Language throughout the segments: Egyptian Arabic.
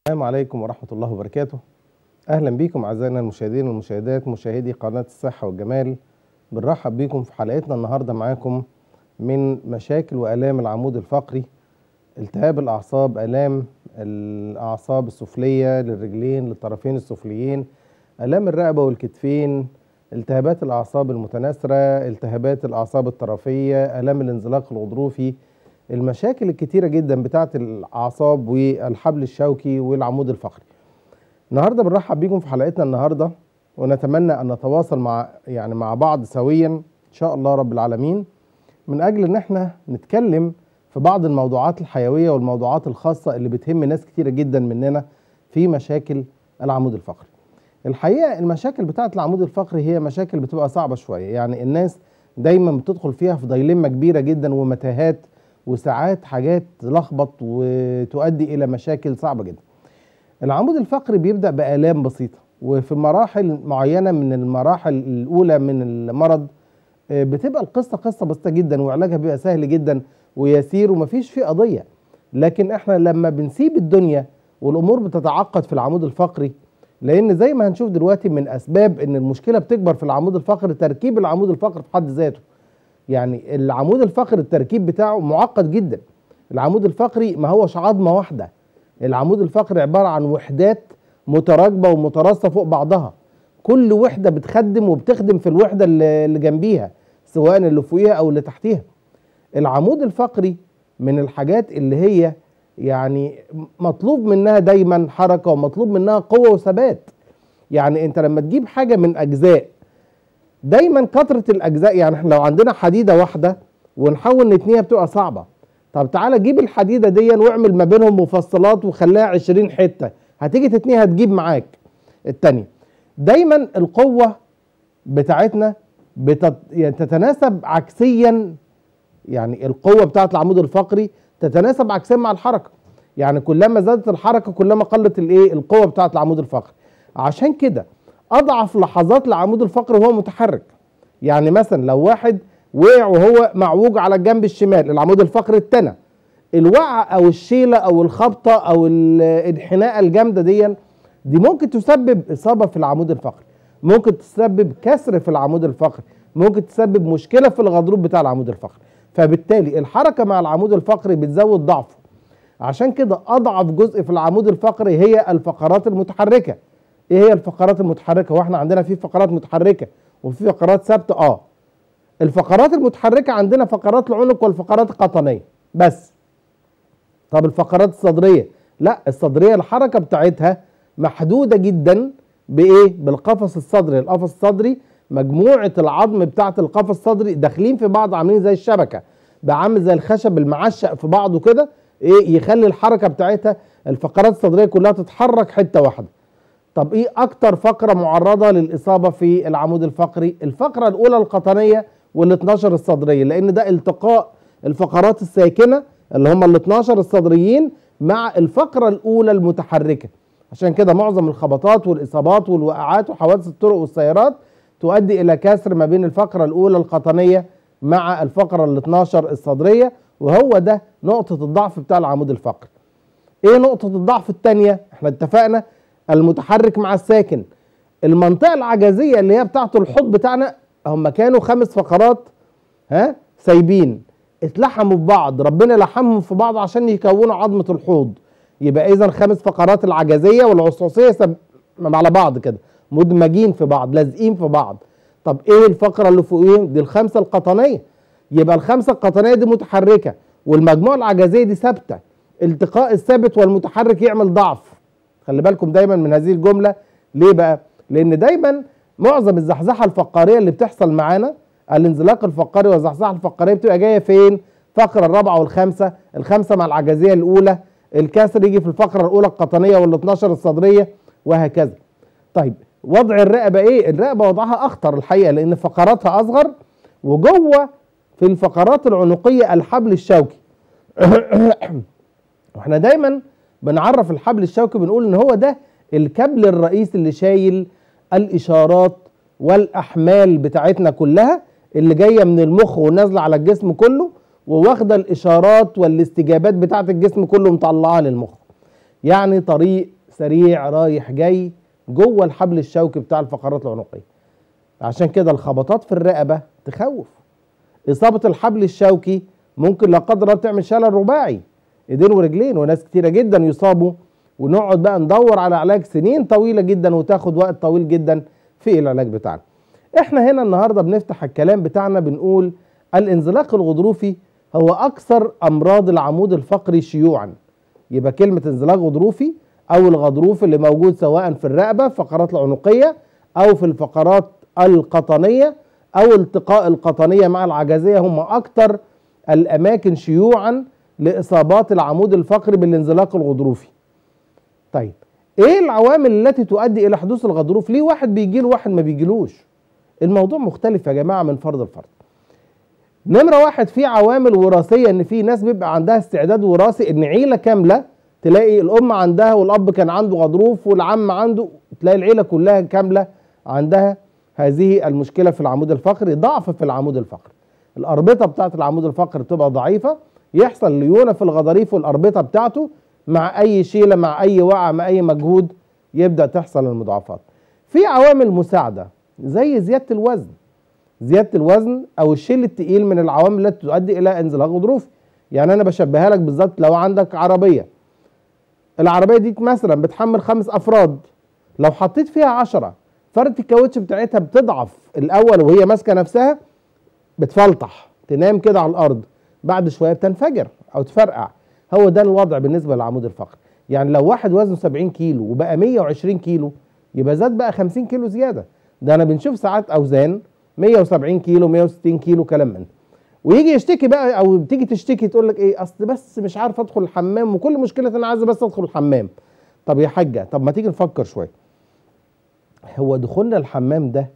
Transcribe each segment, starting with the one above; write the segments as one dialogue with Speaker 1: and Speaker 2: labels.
Speaker 1: السلام عليكم ورحمة الله وبركاته أهلا بكم أعزائنا المشاهدين والمشاهدات مشاهدي قناة الصحة والجمال بنرحب بكم في حلقتنا النهاردة معاكم من مشاكل وآلام العمود الفقري التهاب الأعصاب آلام الأعصاب السفلية للرجلين للطرفين السفليين آلام الرقبة والكتفين التهابات الأعصاب المتناثرة التهابات الأعصاب الطرفية آلام الانزلاق الغضروفي المشاكل الكتيرة جدا بتاعت الأعصاب والحبل الشوكي والعمود الفقري النهارده بنرحب بيكم في حلقتنا النهارده ونتمنى ان نتواصل مع يعني مع بعض سويا ان شاء الله رب العالمين من اجل ان احنا نتكلم في بعض الموضوعات الحيويه والموضوعات الخاصه اللي بتهم ناس كتيره جدا مننا في مشاكل العمود الفقري. الحقيقه المشاكل بتاعه العمود الفقري هي مشاكل بتبقى صعبه شويه يعني الناس دايما بتدخل فيها في دايلمه كبيره جدا ومتاهات وساعات حاجات تلخبط وتؤدي الى مشاكل صعبه جدا. العمود الفقري بيبدا بالام بسيطه وفي مراحل معينه من المراحل الاولى من المرض بتبقى القصه قصه بسيطه جدا وعلاجها بيبقى سهل جدا ويسير ومفيش فيه قضيه لكن احنا لما بنسيب الدنيا والامور بتتعقد في العمود الفقري لان زي ما هنشوف دلوقتي من اسباب ان المشكله بتكبر في العمود الفقري تركيب العمود الفقري في حد ذاته يعني العمود الفقري التركيب بتاعه معقد جدا العمود الفقري ما هوش عظمه واحده العمود الفقري عباره عن وحدات متراكبه ومتراصه فوق بعضها كل وحده بتخدم وبتخدم في الوحده اللي جنبيها سواء اللي فوقيها او اللي تحتيها العمود الفقري من الحاجات اللي هي يعني مطلوب منها دايما حركه ومطلوب منها قوه وثبات يعني انت لما تجيب حاجه من اجزاء دايما كثره الاجزاء يعني احنا لو عندنا حديده واحده ونحاول نتنيها بتبقى صعبه طب تعالى جيب الحديده دي واعمل ما بينهم مفصلات وخليها 20 حته هتيجي تتنيها هتجيب معاك التانية دايما القوه بتاعتنا بتت... يعني تتناسب عكسيا يعني القوه بتاعت العمود الفقري تتناسب عكسيا مع الحركه يعني كلما زادت الحركه كلما قلت الايه القوه بتاعت العمود الفقري عشان كده اضعف لحظات العمود الفقري وهو متحرك يعني مثلا لو واحد وقع وهو معوج على الجنب الشمال العمود الفقري اتنى الوقعه او الشيله او الخبطه او الانحناءه الجامده دي دي ممكن تسبب اصابه في العمود الفقري ممكن تسبب كسر في العمود الفقري ممكن تسبب مشكله في الغضروف بتاع العمود الفقري فبالتالي الحركه مع العمود الفقري بتزود ضعفه عشان كده اضعف جزء في العمود الفقري هي الفقرات المتحركه ايه هي الفقرات المتحركه واحنا عندنا في فقرات متحركه وفي فقرات ثابته اه الفقرات المتحركه عندنا فقرات العنق والفقرات القطنيه بس طب الفقرات الصدريه لا الصدريه الحركه بتاعتها محدوده جدا بايه بالقفص الصدري القفص الصدري مجموعه العظم بتاعه القفص الصدري داخلين في بعض عاملين زي الشبكه بقى عامل زي الخشب المعشق في بعضه كده ايه يخلي الحركه بتاعتها الفقرات الصدريه كلها تتحرك حته واحده طب ايه اكتر فقره معرضه للاصابه في العمود الفقري الفقره الاولى القطنيه وال12 الصدريه لان ده التقاء الفقرات الساكنه اللي هم ال12 الصدريين مع الفقره الاولى المتحركه عشان كده معظم الخبطات والاصابات والوقعات وحوادث الطرق والسيارات تؤدي الى كسر ما بين الفقره الاولى القطنيه مع الفقره ال12 الصدريه وهو ده نقطه الضعف بتاع العمود الفقري ايه نقطه الضعف الثانيه احنا اتفقنا المتحرك مع الساكن المنطقه العجزيه اللي هي بتاعه الحوض بتاعنا هم كانوا خمس فقرات ها سايبين اتلحموا ببعض ربنا لحمهم في بعض عشان يكونوا عظمه الحوض يبقى اذا خمس فقرات العجزيه والعصاصيه سب... على بعض كده مدمجين في بعض لازقين في بعض طب ايه الفقره اللي فوقيهم دي الخمسه القطنيه يبقى الخمسه القطنيه دي متحركه والمجموعه العجزيه دي ثابته التقاء الثابت والمتحرك يعمل ضعف خلي بالكم دايما من هذه الجمله ليه بقى لان دايما معظم الزحزحه الفقاريه اللي بتحصل معانا الانزلاق الفقاري والزحزحه الفقاريه بتبقى جايه فين الفقره الرابعه والخامسه الخامسه مع العجزيه الاولى الكسر يجي في الفقره الاولى القطنيه وال12 الصدريه وهكذا طيب وضع الرقبه ايه الرقبه وضعها اخطر الحقيقه لان فقراتها اصغر وجوه في الفقرات العنقيه الحبل الشوكي واحنا دايما بنعرف الحبل الشوكي بنقول ان هو ده الكابل الرئيسي اللي شايل الاشارات والاحمال بتاعتنا كلها اللي جايه من المخ ونازله على الجسم كله وواخده الاشارات والاستجابات بتاعه الجسم كله مطلعاها للمخ يعني طريق سريع رايح جاي جوه الحبل الشوكي بتاع الفقرات العنقيه عشان كده الخبطات في الرقبه تخوف اصابه الحبل الشوكي ممكن لا قدر الله تعمل شلل رباعي ايدين ورجلين وناس كتيره جدا يصابوا ونقعد بقى ندور على علاج سنين طويله جدا وتاخد وقت طويل جدا في العلاج بتاعنا احنا هنا النهارده بنفتح الكلام بتاعنا بنقول الانزلاق الغضروفي هو اكثر امراض العمود الفقري شيوعا يبقى كلمه انزلاق غضروفي او الغضروف اللي موجود سواء في الرقبه فقرات العنقيه او في الفقرات القطنيه او التقاء القطنيه مع العجزيه هم اكثر الاماكن شيوعا لاصابات العمود الفقري بالانزلاق الغضروفي طيب ايه العوامل التي تؤدي الى حدوث الغضروف ليه واحد بيجي له واحد ما بيجيلوش الموضوع مختلف يا جماعه من فرد لفرد نمره واحد في عوامل وراثيه ان في ناس بيبقى عندها استعداد وراثي ان عيله كامله تلاقي الام عندها والاب كان عنده غضروف والعم عنده تلاقي العيله كلها كامله عندها هذه المشكله في العمود الفقري ضعف في العمود الفقري الاربطه بتاعه العمود الفقري تبقى ضعيفه يحصل ليونه في الغضاريف والاربطه بتاعته مع اي شيله مع اي وقعه مع اي مجهود يبدا تحصل المضاعفات في عوامل مساعده زي زياده الوزن زياده الوزن او الشيل التقيل من العوامل التي تؤدي الى انزلاق غضروفي يعني انا بشبهها لك بالظبط لو عندك عربيه العربيه دي مثلا بتحمل خمس افراد لو حطيت فيها عشرة فرده الكاوتش بتاعتها بتضعف الاول وهي ماسكه نفسها بتفلطح تنام كده على الارض بعد شويه بتنفجر او تفرقع هو ده الوضع بالنسبه للعمود الفقري يعني لو واحد وزنه 70 كيلو وبقى 120 كيلو يبقى زاد بقى 50 كيلو زياده ده انا بنشوف ساعات اوزان 170 كيلو 160 كيلو كلام من ده ويجي يشتكي بقى او بتيجي تشتكي تقول لك ايه اصل بس مش عارف ادخل الحمام وكل مشكله انا عايز بس ادخل الحمام طب يا حاجه طب ما تيجي نفكر شويه هو دخولنا الحمام ده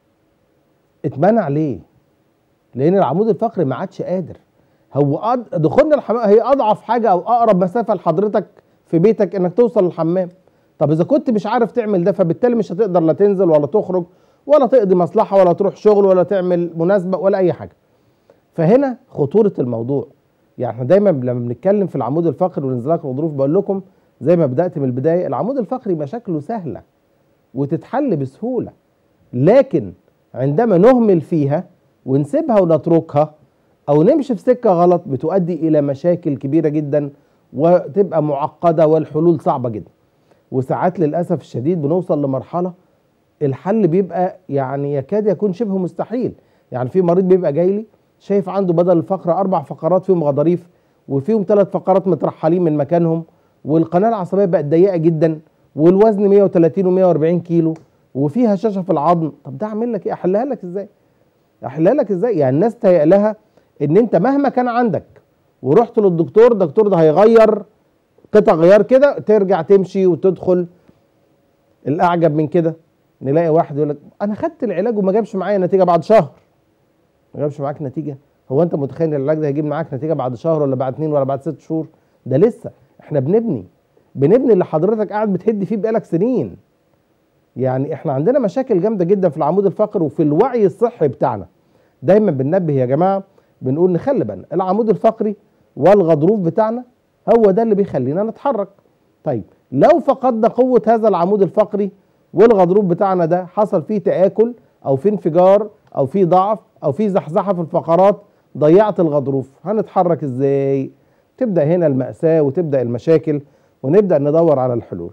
Speaker 1: اتمنع ليه لان العمود الفقري ما عادش قادر هو أد... دخولنا الحمام هي اضعف حاجه او اقرب مسافه لحضرتك في بيتك انك توصل للحمام طب اذا كنت مش عارف تعمل ده فبالتالي مش هتقدر لا تنزل ولا تخرج ولا تقضي مصلحه ولا تروح شغل ولا تعمل مناسبه ولا اي حاجه فهنا خطوره الموضوع يعني احنا دايما لما بنتكلم في العمود الفقري والانزلاق الغضروفي بقول لكم زي ما بدات من البدايه العمود الفقري مشاكله سهله وتتحل بسهوله لكن عندما نهمل فيها ونسيبها ونتركها او نمشي في سكه غلط بتؤدي الى مشاكل كبيره جدا وتبقى معقده والحلول صعبه جدا وساعات للاسف الشديد بنوصل لمرحله الحل بيبقى يعني يكاد يكون شبه مستحيل يعني في مريض بيبقى جاي لي شايف عنده بدل الفقره اربع فقرات فيهم غضاريف وفيهم ثلاث فقرات مترحلين من مكانهم والقناه العصبيه بقت ضيقه جدا والوزن 130 و140 كيلو وفيها هشاشه في العظم طب ده اعمل لك ايه احلها لك ازاي احلها لك ازاي يعني الناس تهيأ لها ان انت مهما كان عندك ورحت للدكتور الدكتور ده هيغير قطع غيار كده ترجع تمشي وتدخل الاعجب من كده نلاقي واحد يقول لك انا خدت العلاج وما جابش معايا نتيجه بعد شهر ما جابش معاك نتيجه هو انت متخيل العلاج ده هيجيب معاك نتيجه بعد شهر ولا بعد اتنين ولا بعد ست شهور ده لسه احنا بنبني بنبني اللي حضرتك قاعد بتهد فيه بقالك سنين يعني احنا عندنا مشاكل جامده جدا في العمود الفقري وفي الوعي الصحي بتاعنا دايما بننبه يا جماعه بنقول نخلي بالنا العمود الفقري والغضروف بتاعنا هو ده اللي بيخلينا نتحرك طيب لو فقدنا قوه هذا العمود الفقري والغضروف بتاعنا ده حصل فيه تآكل او في انفجار او في ضعف او في زحزحه في الفقرات ضيعت الغضروف هنتحرك ازاي تبدا هنا المأساة وتبدا المشاكل ونبدا ندور على الحلول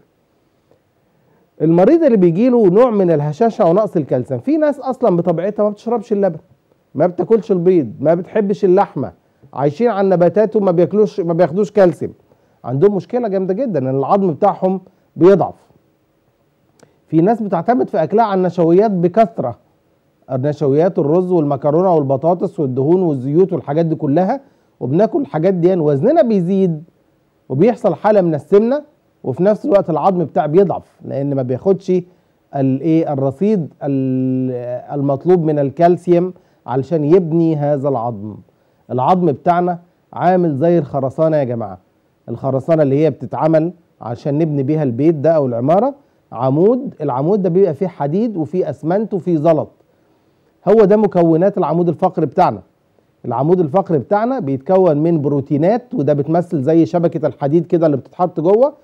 Speaker 1: المريض اللي بيجي له نوع من الهشاشه ونقص الكالسيوم في ناس اصلا بطبيعتها ما بتشربش اللبن ما بتاكلش البيض ما بتحبش اللحمه عايشين على النباتات وما بياكلوش ما بياخدوش كالسيوم عندهم مشكله جامده جدا ان العظم بتاعهم بيضعف في ناس بتعتمد في اكلها على النشويات بكثره النشويات الرز والمكرونه والبطاطس والدهون والزيوت والحاجات دي كلها وبناكل الحاجات دي وزننا بيزيد وبيحصل حاله من السمنه وفي نفس الوقت العظم بتاعه بيضعف لان ما بياخدش الايه الرصيد المطلوب من الكالسيوم علشان يبني هذا العظم العظم بتاعنا عامل زي الخرسانه يا جماعه الخرسانه اللي هي بتتعمل عشان نبني بيها البيت ده او العماره عمود العمود ده بيبقى فيه حديد وفيه اسمنت وفيه زلط هو ده مكونات العمود الفقري بتاعنا العمود الفقري بتاعنا بيتكون من بروتينات وده بتمثل زي شبكه الحديد كده اللي بتتحط جوه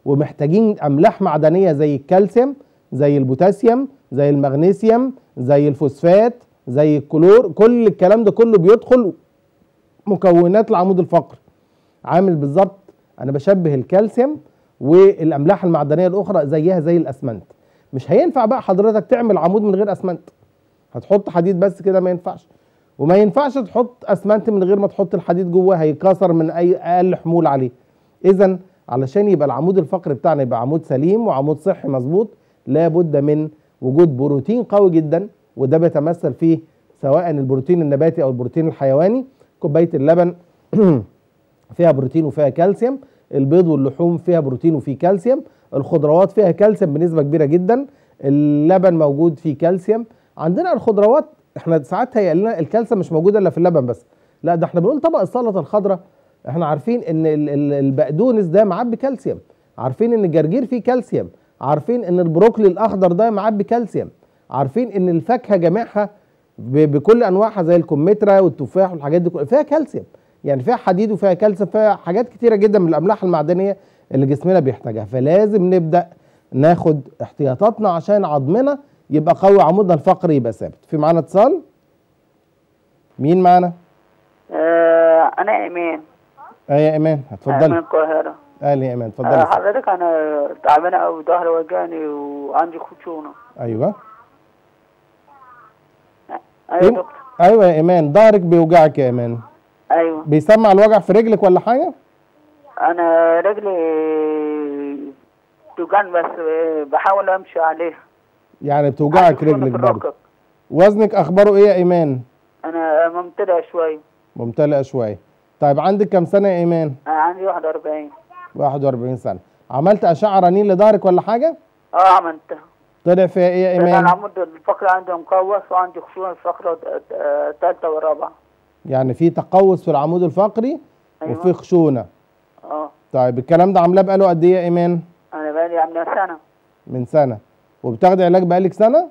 Speaker 1: ومحتاجين املاح معدنيه زي الكالسيوم زي البوتاسيوم زي المغنيسيوم زي الفوسفات زي الكلور كل الكلام ده كله بيدخل مكونات العمود الفقري عامل بالظبط انا بشبه الكالسيوم والاملاح المعدنيه الاخرى زيها زي الاسمنت مش هينفع بقى حضرتك تعمل عمود من غير اسمنت هتحط حديد بس كده ما ينفعش وما ينفعش تحط اسمنت من غير ما تحط الحديد جوه هيكسر من اي اقل حمول عليه اذا علشان يبقى العمود الفقري بتاعنا يبقى عمود سليم وعمود صحي مظبوط لابد من وجود بروتين قوي جدا وده بيتمثل فيه سواء البروتين النباتي او البروتين الحيواني كوبايه اللبن فيها بروتين وفيها كالسيوم البيض واللحوم فيها بروتين وفيه كالسيوم الخضروات فيها كالسيوم بنسبه كبيره جدا اللبن موجود فيه كالسيوم عندنا الخضروات احنا ساعات هي لنا الكالسيوم مش موجود الا في اللبن بس لا ده احنا بنقول طبق السلطه الخضراء احنا عارفين ان ال- ال- البقدونس ده معبي كالسيوم عارفين ان الجرجير فيه كالسيوم عارفين ان البروكلي الاخضر ده معبي كالسيوم عارفين ان الفاكهه جميعها ب- بكل انواعها زي الكمثرى والتفاح والحاجات دي كلها فيها كالسيوم يعني فيها حديد وفيها كالسيوم فيها حاجات كتيره جدا من الاملاح المعدنيه اللي جسمنا بيحتاجها فلازم نبدا ناخد احتياطاتنا عشان عظمنا يبقى قوي عمودنا الفقري يبقى ثابت في معانا اتصال مين معانا
Speaker 2: آه انا ايمان
Speaker 1: اه يا ايمان
Speaker 2: من
Speaker 1: اتفضلي
Speaker 2: القاهره
Speaker 1: اهلا يا ايمان
Speaker 2: آه
Speaker 1: اتفضلي
Speaker 2: حضرتك انا تعبانه قوي ظهري وجعني وعندي خشونه
Speaker 1: ايوه
Speaker 2: ايوه يا
Speaker 1: إيه؟
Speaker 2: دكتور
Speaker 1: ايوه يا ايمان ظهرك بيوجعك يا ايمان
Speaker 2: ايوه
Speaker 1: بيسمع الوجع في رجلك ولا حاجه
Speaker 2: انا رجلي توجعني بس آه، بحاول امشي عليها
Speaker 1: يعني بتوجعك
Speaker 2: عندي خشونة
Speaker 1: رجلك
Speaker 2: في
Speaker 1: برضه
Speaker 2: الركب.
Speaker 1: وزنك اخباره ايه يا ايمان
Speaker 2: انا ممتلئه شويه
Speaker 1: ممتلئه شويه طيب عندك كام سنه يا ايمان
Speaker 2: انا عندي 41
Speaker 1: 41 سنه عملت اشعه رنين لظهرك ولا حاجه
Speaker 2: اه عملتها
Speaker 1: طلع فيها ايه يا
Speaker 2: لأن
Speaker 1: ايمان
Speaker 2: العمود الفقري عندي مقوس وعندي خشونه في الفقره الثالثه والرابعه
Speaker 1: يعني في تقوس في العمود الفقري
Speaker 2: أيوة.
Speaker 1: وفي خشونه
Speaker 2: اه
Speaker 1: طيب الكلام ده عاملاه بقاله قد ايه يا ايمان
Speaker 2: انا بقالي عامله سنه
Speaker 1: من سنه وبتاخدي علاج بقالك سنه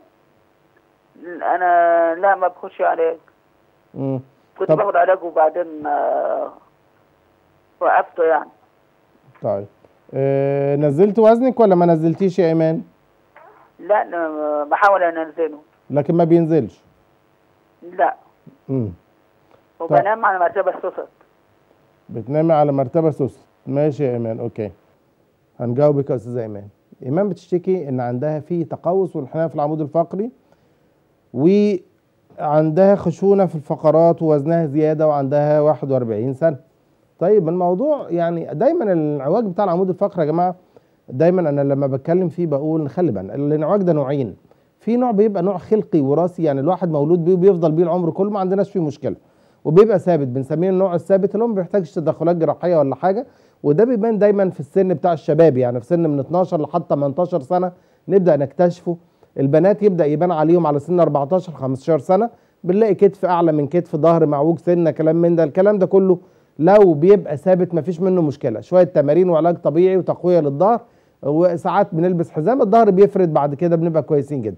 Speaker 2: انا لا ما بخش علاج
Speaker 1: امم
Speaker 2: كنت
Speaker 1: طب-
Speaker 2: باخد علاج وبعدين آه، وقفته يعني
Speaker 1: طيب آه نزلت وزنك ولا ما نزلتيش يا ايمان
Speaker 2: لا أنا بحاول انزله
Speaker 1: لكن ما بينزلش
Speaker 2: لا
Speaker 1: امم
Speaker 2: وبنام على مرتبه السوست
Speaker 1: بتنامي على مرتبه سوس ماشي يا ايمان اوكي هنجاوبك يا استاذه ايمان ايمان بتشتكي ان عندها في تقوس وانحناء في العمود الفقري وعندها خشونه في الفقرات ووزنها زياده وعندها 41 سنه طيب الموضوع يعني دايما الانعواج بتاع العمود الفقري يا جماعه دايما انا لما بتكلم فيه بقول نخلي بالنا الانعواج ده نوعين في نوع بيبقى نوع خلقي وراثي يعني الواحد مولود بيه وبيفضل بيه العمر كله ما عندناش فيه مشكله وبيبقى ثابت بنسميه النوع الثابت اللي هو ما بيحتاجش تدخلات جراحيه ولا حاجه وده بيبان دايما في السن بتاع الشباب يعني في سن من 12 لحد 18 سنه نبدا نكتشفه البنات يبدا يبان عليهم على سن 14 15 سنه بنلاقي كتف اعلى من كتف ظهر معوج سنه كلام من ده الكلام ده كله لو بيبقى ثابت مفيش منه مشكله شويه تمارين وعلاج طبيعي وتقويه للظهر وساعات بنلبس حزام الظهر بيفرد بعد كده بنبقى كويسين جدا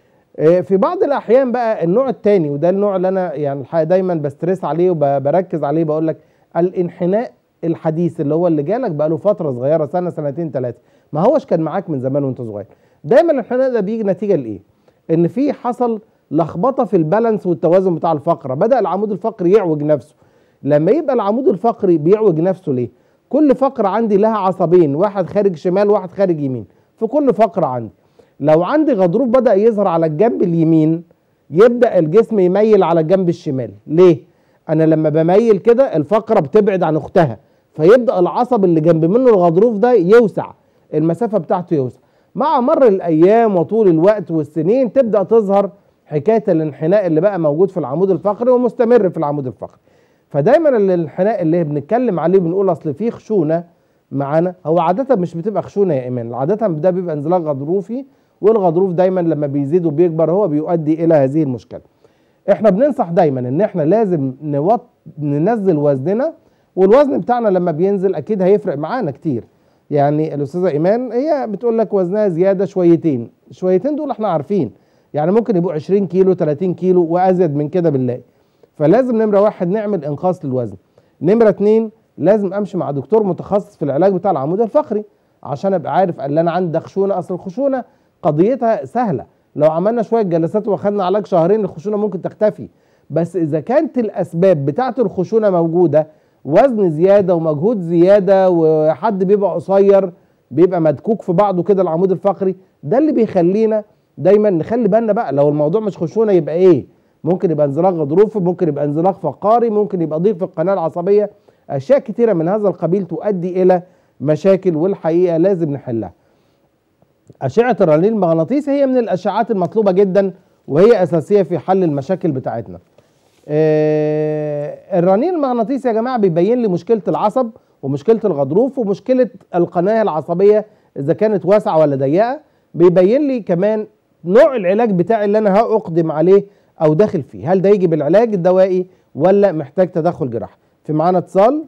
Speaker 1: آه، في بعض الاحيان بقى النوع الثاني وده النوع اللي انا يعني الحقيقه دايما بستريس عليه وبركز عليه بقول لك الانحناء الحديث اللي هو اللي جالك بقى له فتره صغيره سنه سنتين ثلاثه ما هوش كان معاك من زمان وانت صغير دايما الانحناء ده بيجي نتيجه لايه ان في حصل لخبطه في البالانس والتوازن بتاع الفقره بدا العمود الفقري يعوج نفسه لما يبقى العمود الفقري بيعوج نفسه ليه كل فقره عندي لها عصبين واحد خارج شمال واحد خارج يمين في كل فقره عندي لو عندي غضروف بدا يظهر على الجنب اليمين يبدا الجسم يميل على الجنب الشمال ليه انا لما بميل كده الفقره بتبعد عن اختها فيبدا العصب اللي جنب منه الغضروف ده يوسع المسافه بتاعته يوسع مع مر الايام وطول الوقت والسنين تبدا تظهر حكايه الانحناء اللي بقى موجود في العمود الفقري ومستمر في العمود الفقري فدايما الانحناء اللي بنتكلم عليه بنقول اصل فيه خشونه معانا هو عاده مش بتبقى خشونه يا ايمان عاده ده بيبقى انزلاق غضروفي والغضروف دايما لما بيزيد وبيكبر هو بيؤدي الى هذه المشكله احنا بننصح دايما ان احنا لازم نوط ننزل وزننا والوزن بتاعنا لما بينزل اكيد هيفرق معانا كتير يعني الاستاذه ايمان هي بتقول لك وزنها زياده شويتين شويتين دول احنا عارفين يعني ممكن يبقوا 20 كيلو 30 كيلو وازيد من كده بنلاقي فلازم نمره واحد نعمل انقاص للوزن نمره اتنين لازم امشي مع دكتور متخصص في العلاج بتاع العمود الفقري عشان ابقى عارف ان انا عندي خشونه اصل الخشونه قضيتها سهله لو عملنا شويه جلسات واخدنا علاج شهرين الخشونه ممكن تختفي بس اذا كانت الاسباب بتاعه الخشونه موجوده وزن زياده ومجهود زياده وحد بيبقى قصير بيبقى مدكوك في بعضه كده العمود الفقري ده اللي بيخلينا دايما نخلي بالنا بقى لو الموضوع مش خشونه يبقى ايه ممكن يبقى انزلاق غضروفي ممكن يبقى انزلاق فقاري ممكن يبقى ضيق في القناه العصبيه اشياء كتيره من هذا القبيل تؤدي الى مشاكل والحقيقه لازم نحلها اشعه الرنين المغناطيسي هي من الاشعاعات المطلوبه جدا وهي اساسيه في حل المشاكل بتاعتنا آه، الرنين المغناطيسي يا جماعه بيبين لي مشكله العصب ومشكله الغضروف ومشكله القناه العصبيه اذا كانت واسعه ولا ضيقه بيبين لي كمان نوع العلاج بتاعي اللي انا هاقدم عليه او داخل فيه هل ده يجي بالعلاج الدوائي ولا محتاج تدخل جراحي في معانا اتصال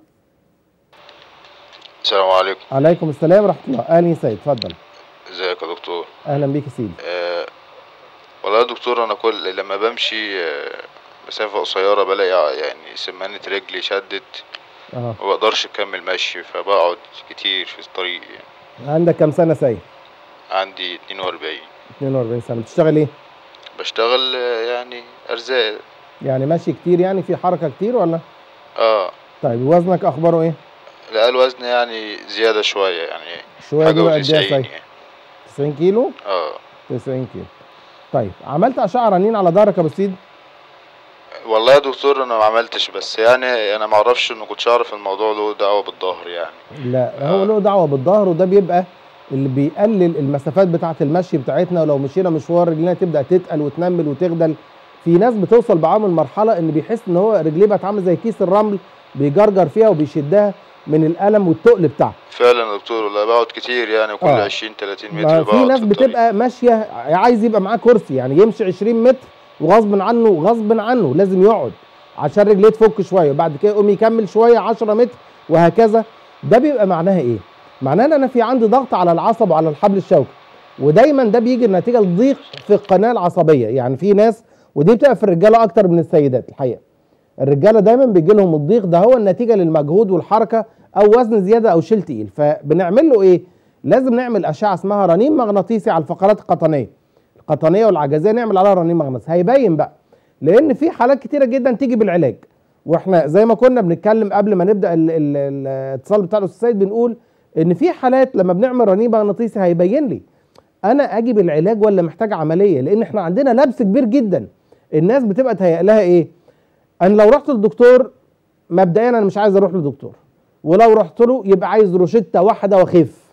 Speaker 3: السلام عليكم
Speaker 1: عليكم السلام ورحمه الله اهلا يا سيد اتفضل
Speaker 3: ازيك يا دكتور
Speaker 1: اهلا بيك يا سيدي
Speaker 3: آه والله يا دكتور انا كل لما بمشي آه مسافة قصيرة بلاقي يعني سمانة رجلي شدت
Speaker 1: اه
Speaker 3: ما بقدرش اكمل مشي فبقعد كتير في الطريق يعني.
Speaker 1: عندك كام سنه سيد
Speaker 3: عندي 42
Speaker 1: 42 سنه بتشتغل ايه
Speaker 3: بشتغل آه، يعني ارزاق
Speaker 1: يعني ماشي كتير يعني في حركه كتير ولا
Speaker 3: اه
Speaker 1: طيب وزنك اخباره ايه
Speaker 3: لا الوزن يعني زيادة شوية يعني
Speaker 1: شويه دي
Speaker 3: حاجة
Speaker 1: بقى قد ايه يا
Speaker 3: وتسعين
Speaker 1: سيد
Speaker 3: يعني
Speaker 1: 90 كيلو
Speaker 3: اه
Speaker 1: 90 كيلو طيب عملت اشعه رنين على ظهرك يا ابو سيد
Speaker 3: والله يا دكتور انا ما عملتش بس يعني انا ما اعرفش انه كنتش اعرف الموضوع له دعوة بالظهر يعني
Speaker 1: لا هو له دعوه بالظهر وده بيبقى اللي بيقلل المسافات بتاعه المشي بتاعتنا ولو مشينا مشوار رجلنا تبدا تتقل وتنمل وتغدل في ناس بتوصل بعامل مرحله ان بيحس ان هو رجليه بقت عامله زي كيس الرمل بيجرجر فيها وبيشدها من الالم والتقل بتاعها
Speaker 3: فعلا يا دكتور والله بقعد كتير يعني كل
Speaker 1: آه.
Speaker 3: 20 30 متر
Speaker 1: ما
Speaker 3: بقعد
Speaker 1: في ناس
Speaker 3: الطريق.
Speaker 1: بتبقى ماشيه عايز يبقى معاه كرسي يعني يمشي 20 متر وغصب عنه غصب عنه لازم يقعد عشان رجليه تفك شويه وبعد كده يقوم يكمل شويه 10 متر وهكذا ده بيبقى معناها ايه؟ معناها ان انا في عندي ضغط على العصب وعلى الحبل الشوكي ودايما ده بيجي نتيجه لضيق في القناه العصبيه يعني في ناس ودي بتبقى في الرجاله اكتر من السيدات الحقيقه الرجاله دايما بيجي لهم الضيق ده هو النتيجه للمجهود والحركه او وزن زياده او شيل تقيل فبنعمل له ايه لازم نعمل اشعه اسمها رنين مغناطيسي على الفقرات القطنيه القطنيه والعجزيه نعمل عليها رنين مغناطيسي هيبين بقى لان في حالات كتيره جدا تيجي بالعلاج واحنا زي ما كنا بنتكلم قبل ما نبدا ال- ال- ال- الاتصال بتاع الاستاذ سيد بنقول ان في حالات لما بنعمل رنين مغناطيسي هيبين لي انا اجي بالعلاج ولا محتاج عمليه لان احنا عندنا لبس كبير جدا الناس بتبقى تهيأ لها ايه انا لو رحت للدكتور مبدئيا انا مش عايز اروح للدكتور ولو رحت له يبقى عايز روشته واحده واخف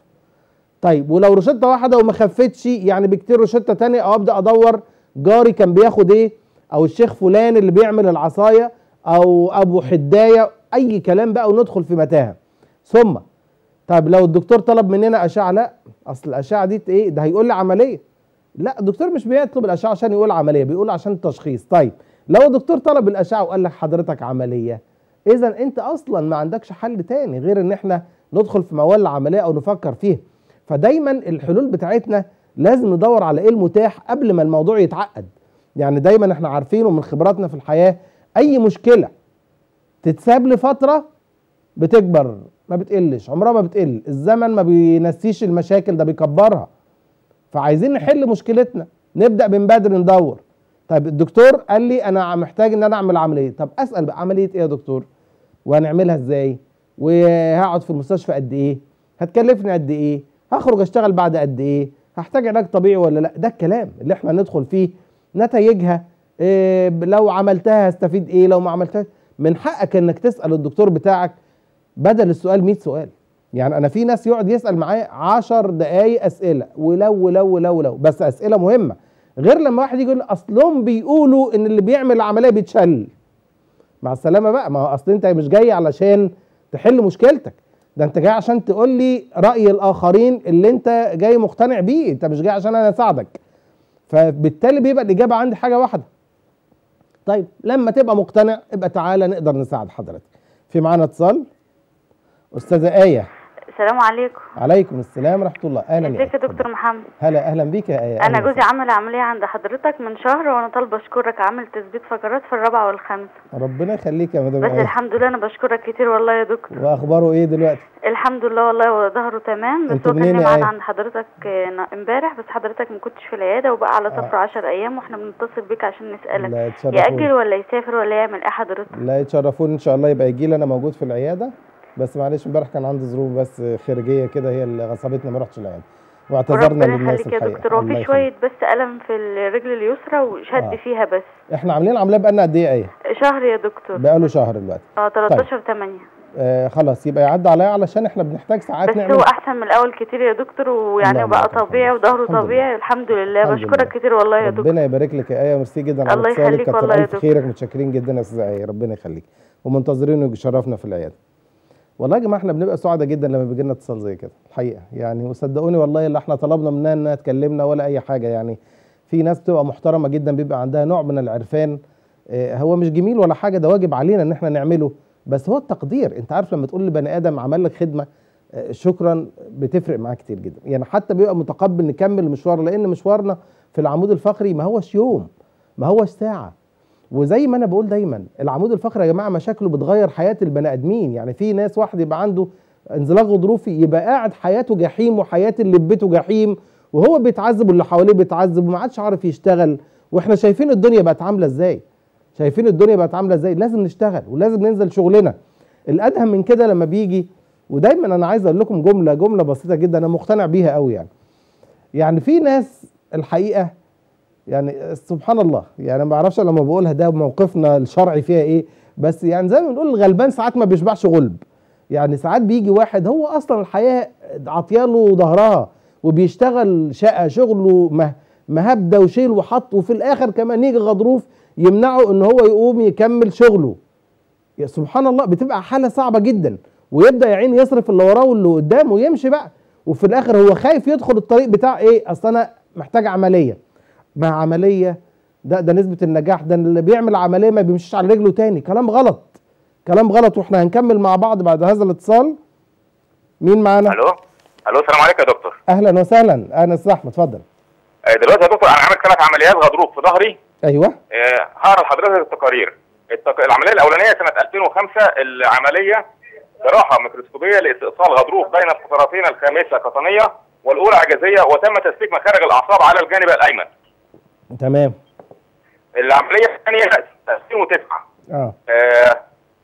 Speaker 1: طيب ولو روشته واحده وما خفتش يعني بكتير روشته تانية او ابدا ادور جاري كان بياخد ايه او الشيخ فلان اللي بيعمل العصايه او ابو حدايه اي كلام بقى وندخل في متاهه ثم طيب لو الدكتور طلب مننا اشعه لا اصل الاشعه دي ايه ده هيقول لي عمليه لا الدكتور مش بيطلب الاشعه عشان يقول عمليه بيقول عشان التشخيص طيب لو الدكتور طلب الاشعه وقال لك حضرتك عمليه اذا انت اصلا ما عندكش حل تاني غير ان احنا ندخل في موال العمليه او نفكر فيها فدايما الحلول بتاعتنا لازم ندور على ايه المتاح قبل ما الموضوع يتعقد يعني دايما احنا عارفينه من خبراتنا في الحياه اي مشكله تتساب لفتره بتكبر ما بتقلش عمرها ما بتقل الزمن ما بينسيش المشاكل ده بيكبرها فعايزين نحل مشكلتنا نبدا من بدري ندور طيب الدكتور قال لي انا محتاج ان انا اعمل عمليه طب اسال بقى عمليه ايه يا دكتور وهنعملها ازاي وهقعد في المستشفى قد ايه هتكلفني قد ايه هخرج اشتغل بعد قد ايه هحتاج علاج طبيعي ولا لا ده الكلام اللي احنا ندخل فيه نتائجها إيه لو عملتها هستفيد ايه لو ما عملتها من حقك انك تسال الدكتور بتاعك بدل السؤال 100 سؤال يعني انا في ناس يقعد يسال معايا 10 دقايق اسئله ولو ولو ولو ولو بس اسئله مهمه غير لما واحد يجي يقول اصلهم بيقولوا ان اللي بيعمل العمليه بيتشل مع السلامه بقى ما هو اصل انت مش جاي علشان تحل مشكلتك ده انت جاي عشان تقول لي راي الاخرين اللي انت جاي مقتنع بيه انت مش جاي عشان انا اساعدك فبالتالي بيبقى الاجابه عندي حاجه واحده طيب لما تبقى مقتنع ابقى تعالى نقدر نساعد حضرتك في معانا اتصال استاذه ايه
Speaker 4: السلام عليكم
Speaker 1: عليكم السلام ورحمه الله اهلا
Speaker 4: ازيك يا
Speaker 1: اتفضل.
Speaker 4: دكتور محمد
Speaker 1: هلا اهلا بيك يا ايه
Speaker 4: انا جوزي عمل عمليه عند حضرتك من شهر وانا طالبه اشكرك عامل تثبيت فقرات في الرابعه والخامسه
Speaker 1: ربنا يخليك يا مدام
Speaker 4: بس
Speaker 1: ايه
Speaker 4: الحمد لله انا بشكرك كتير والله يا دكتور
Speaker 1: واخباره ايه دلوقتي
Speaker 4: الحمد لله والله هو ظهره تمام بس
Speaker 1: انتوا
Speaker 4: هو كان
Speaker 1: منين
Speaker 4: ليه
Speaker 1: يا
Speaker 4: ميعاد
Speaker 1: آية؟
Speaker 4: عند حضرتك آه، نا- امبارح بس حضرتك ما كنتش في العياده وبقى على سفر 10 ايام واحنا بنتصل بيك عشان نسالك
Speaker 1: لا
Speaker 4: ياجل
Speaker 1: يتشرفوني
Speaker 4: ولا يسافر ولا يعمل ايه حضرتك
Speaker 1: لا يتشرفوني ان شاء الله يبقى يجي لي انا موجود في العياده بس معلش امبارح كان عندي ظروف بس خارجيه كده هي اللي غصبتني ما رحتش العياده واعتذرنا
Speaker 4: ربنا
Speaker 1: للناس
Speaker 4: يخليك يا
Speaker 1: الحقيقه
Speaker 4: دكتور هو
Speaker 1: الله
Speaker 4: في
Speaker 1: يخليك.
Speaker 4: شويه بس الم في الرجل اليسرى وشد
Speaker 1: آه.
Speaker 4: فيها بس
Speaker 1: احنا عاملين عمليه بقالنا قد ايه ايه
Speaker 4: شهر يا دكتور
Speaker 1: بقاله شهر دلوقتي
Speaker 4: اه 13 8
Speaker 1: آه خلاص يبقى يعدي عليا علشان احنا بنحتاج ساعات
Speaker 4: بس
Speaker 1: نعمل
Speaker 4: هو احسن من الاول كتير يا دكتور ويعني
Speaker 1: اللهم
Speaker 4: بقى
Speaker 1: لك الحمد.
Speaker 4: طبيعي وظهره
Speaker 1: الحمد لله.
Speaker 4: طبيعي الحمد لله
Speaker 1: الحمد
Speaker 4: بشكرك
Speaker 1: لله.
Speaker 4: كتير والله يا دكتور
Speaker 1: ربنا يبارك لك يا ايه ميرسي جدا على
Speaker 4: الله
Speaker 1: اتصالك
Speaker 4: يخليك
Speaker 1: كتر
Speaker 4: والله يا
Speaker 1: الف
Speaker 4: دكتور.
Speaker 1: خيرك متشكرين جدا يا استاذه ايه ربنا يخليك ومنتظرينه يشرفنا في العياده والله يا جماعه احنا بنبقى سعداء جدا لما بيجي لنا اتصال زي كده الحقيقه يعني وصدقوني والله اللي احنا طلبنا منها انها تكلمنا ولا اي حاجه يعني في ناس بتبقى محترمه جدا بيبقى عندها نوع من العرفان اه هو مش جميل ولا حاجه ده واجب علينا ان احنا نعمله بس هو التقدير انت عارف لما تقول لبني ادم عمل لك خدمه اه شكرا بتفرق معاه كتير جدا يعني حتى بيبقى متقبل نكمل المشوار لان مشوارنا في العمود الفقري ما هوش يوم ما هوش ساعه وزي ما انا بقول دايما العمود الفقري يا جماعه مشاكله بتغير حياه البني ادمين يعني في ناس واحد يبقى عنده انزلاق غضروفي يبقى قاعد حياته جحيم وحياه اللي في بيته جحيم وهو بيتعذب واللي حواليه بيتعذب وما عادش عارف يشتغل واحنا شايفين الدنيا بقت عامله ازاي شايفين الدنيا بقت عامله ازاي لازم نشتغل ولازم ننزل شغلنا الادهم من كده لما بيجي ودايما انا عايز اقول لكم جمله جمله بسيطه جدا انا مقتنع بيها قوي يعني يعني في ناس الحقيقه يعني سبحان الله يعني ما بعرفش لما بقولها ده موقفنا الشرعي فيها ايه بس يعني زي ما بنقول الغلبان ساعات ما بيشبعش غلب يعني ساعات بيجي واحد هو اصلا الحياه عطياله ظهرها وبيشتغل شقه شغله مه- مهبده وشيل وحط وفي الاخر كمان يجي غضروف يمنعه ان هو يقوم يكمل شغله يا سبحان الله بتبقى حاله صعبه جدا ويبدا يا عيني يصرف اللي وراه واللي قدامه ويمشي بقى وفي الاخر هو خايف يدخل الطريق بتاع ايه اصل انا محتاج عمليه مع عمليه ده ده نسبه النجاح ده اللي بيعمل عمليه ما بيمشيش على رجله تاني كلام غلط كلام غلط واحنا هنكمل مع بعض بعد هذا الاتصال مين معانا
Speaker 5: الو الو السلام عليكم يا دكتور
Speaker 1: اهلا وسهلا انا استاذ احمد اتفضل
Speaker 5: آه، دلوقتي يا دكتور انا عامل ثلاث عمليات غضروف في ظهري
Speaker 1: ايوه
Speaker 5: آه، هقرا لحضرتك التقارير التق... العمليه الاولانيه سنه 2005 العمليه جراحه ميكروسكوبيه لاستئصال غضروف بين الفقرتين الخامسه قطنيه والاولى عجزيه وتم تسليك مخارج الاعصاب على الجانب الايمن
Speaker 1: تمام
Speaker 5: العمليه الثانيه 2009
Speaker 1: اه
Speaker 5: آه،